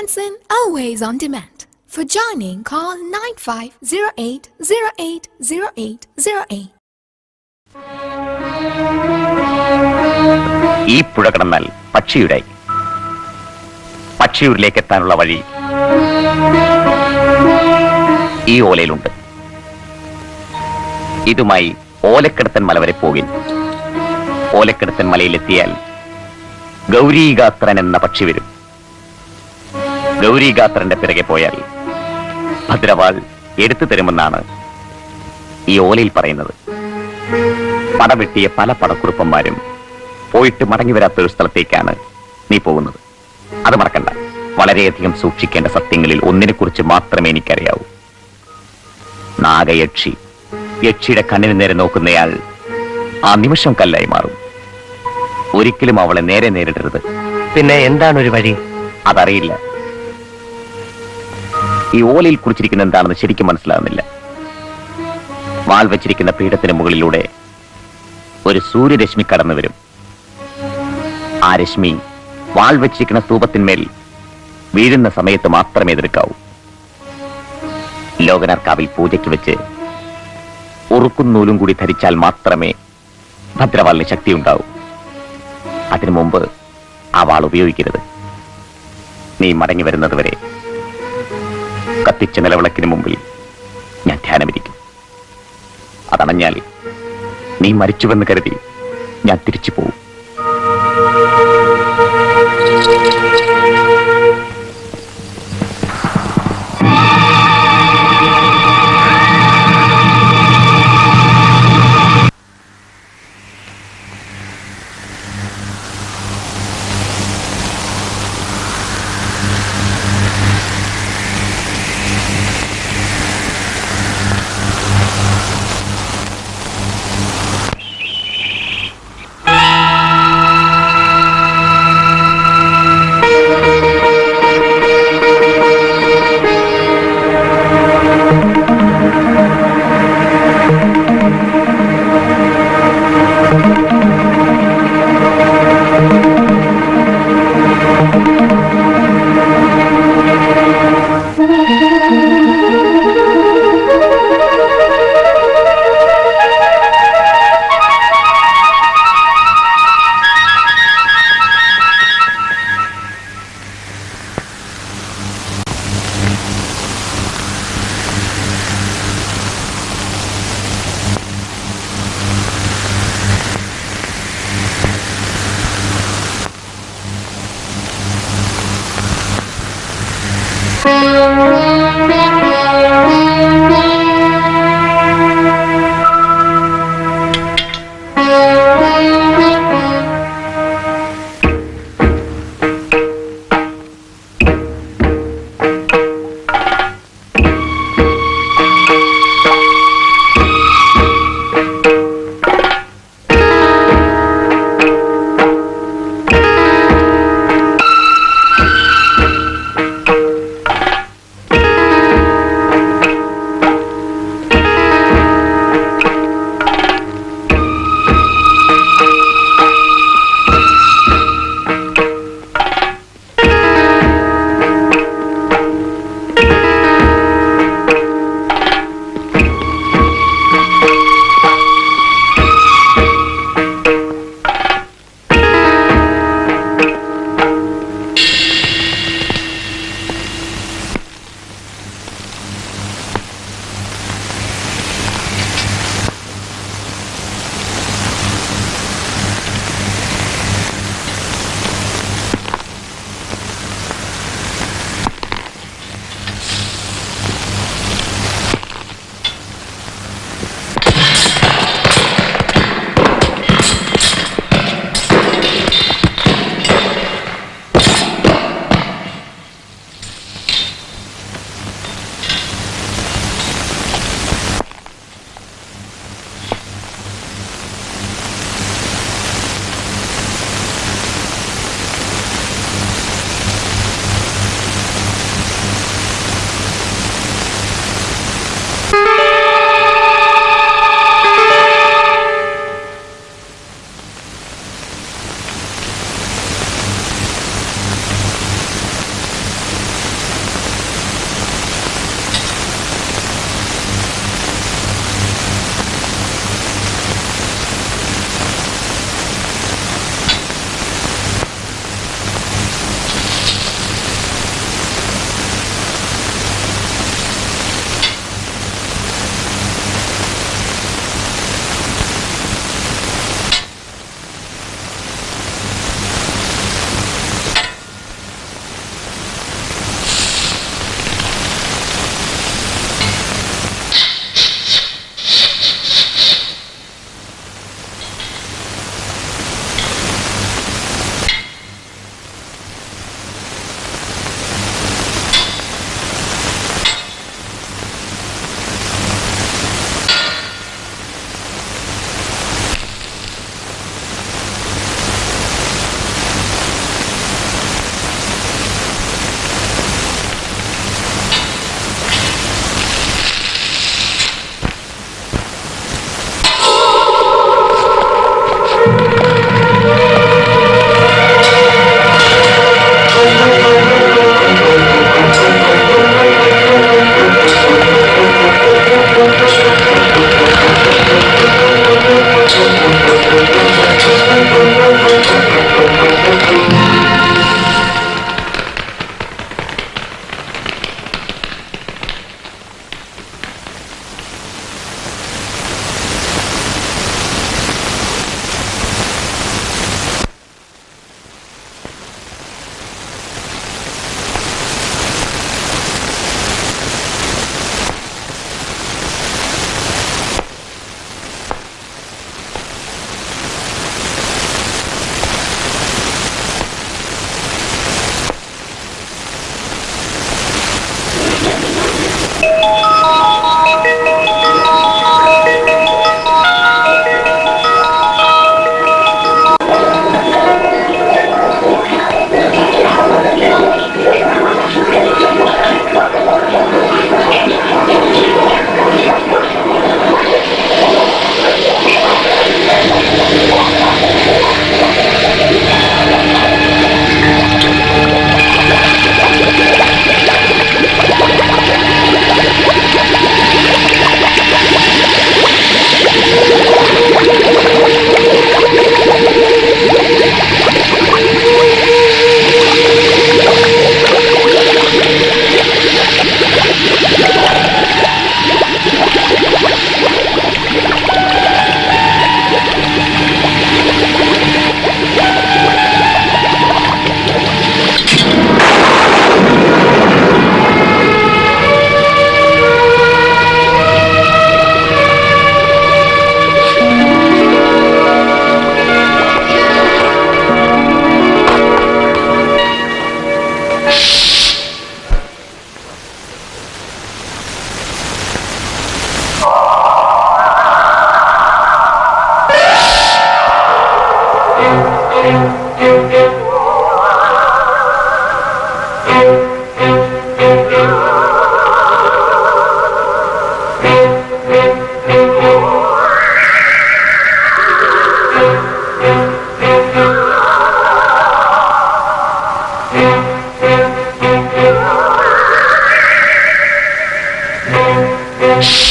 Vincent always on demand. For joining, call 9508080808. ഈ പുഴ കടന്നാൽ പക്ഷിയുടെ പക്ഷിയൂരിലേക്ക് എത്താനുള്ള വഴി ഈ ഓലയിലുണ്ട് ഇതുമായി ഓലക്കിടത്തൻ മല വരെ പോകിൻ ഓലക്കിടത്തൻ മലയിലെത്തിയാൽ ഗൗരീഗാത്രൻ എന്ന പക്ഷി വരും ഗൗരീഗാത്രന്റെ പിറകെ പോയാൽ ഭദ്രവാൾ എടുത്തു തരുമെന്നാണ് ഈ ഓലയിൽ പറയുന്നത് പടവെട്ടിയ പല പടക്കുറുപ്പന്മാരും പോയിട്ട് മടങ്ങി വരാത്ത ഒരു സ്ഥലത്തേക്കാണ് നീ പോകുന്നത് അത് മറക്കണ്ട വളരെയധികം സൂക്ഷിക്കേണ്ട സത്യങ്ങളിൽ ഒന്നിനെക്കുറിച്ച് മാത്രമേ എനിക്കറിയാവൂ നാഗയക്ഷി യക്ഷിയുടെ കണ്ണിന് നേരെ നോക്കുന്നയാൾ ആ നിമിഷം കല്ലായി മാറും ഒരിക്കലും അവളെ നേരെ നേരിടരുത് പിന്നെ എന്താണ് ഒരു വഴി അതറിയില്ല ഈ ഓലയിൽ കുറിച്ചിരിക്കുന്ന എന്താണെന്ന് ശരിക്കും മനസ്സിലാകുന്നില്ല വാൾ വെച്ചിരിക്കുന്ന പീഠത്തിന് മുകളിലൂടെ ഒരു സൂര്യരശ്മി കടന്നു വരും ആ രശ്മി വാൾ വെച്ചിരിക്കുന്ന സ്തൂപത്തിന്മേൽ വീഴുന്ന സമയത്ത് മാത്രമേ എതിർക്കാവൂ ലോകനർക്കാവിൽ പൂജയ്ക്ക് വെച്ച് ഉറുക്കും നൂലും കൂടി ധരിച്ചാൽ മാത്രമേ ഭദ്രവാളിന് ശക്തി ഉണ്ടാവൂ അതിനു മുമ്പ് ആ വാൾ ഉപയോഗിക്കരുത് നീ മടങ്ങി വരുന്നത് വരെ കത്തിച്ച നിലവിളക്കിന് മുമ്പിൽ ഞാൻ ധ്യാനമിരിക്കും അതണഞ്ഞാൽ നീ മരിച്ചുവെന്ന് കരുതി ഞാൻ തിരിച്ചു പോകും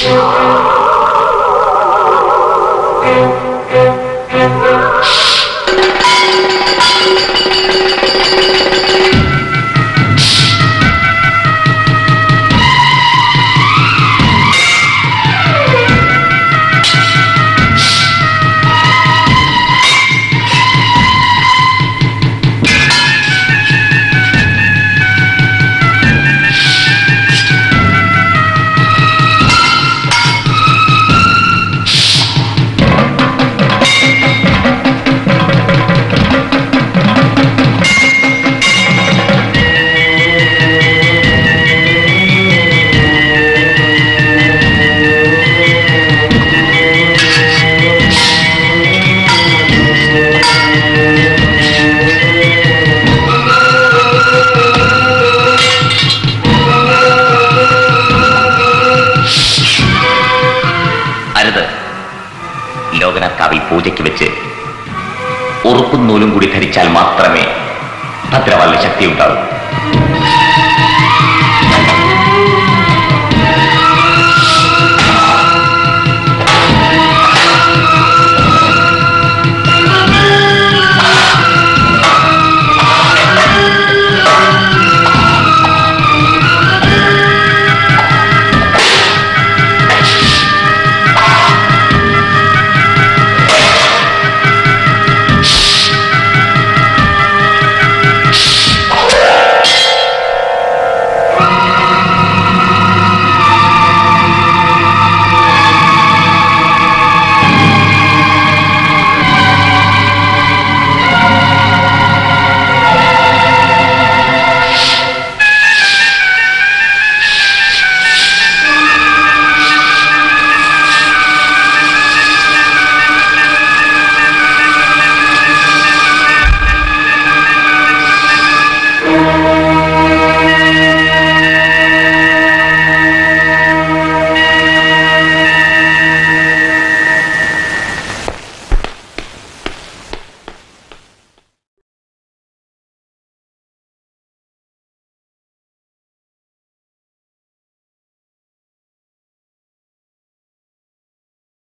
അരുത് ലോകനാഥ്കാവിൽ പൂജയ്ക്ക് വെച്ച് ഉറുപ്പും നൂലും കൂടി ധരിച്ചാൽ മാത്രമേ ഭദ്രവാളിന് ശക്തി ഉണ്ടാവൂ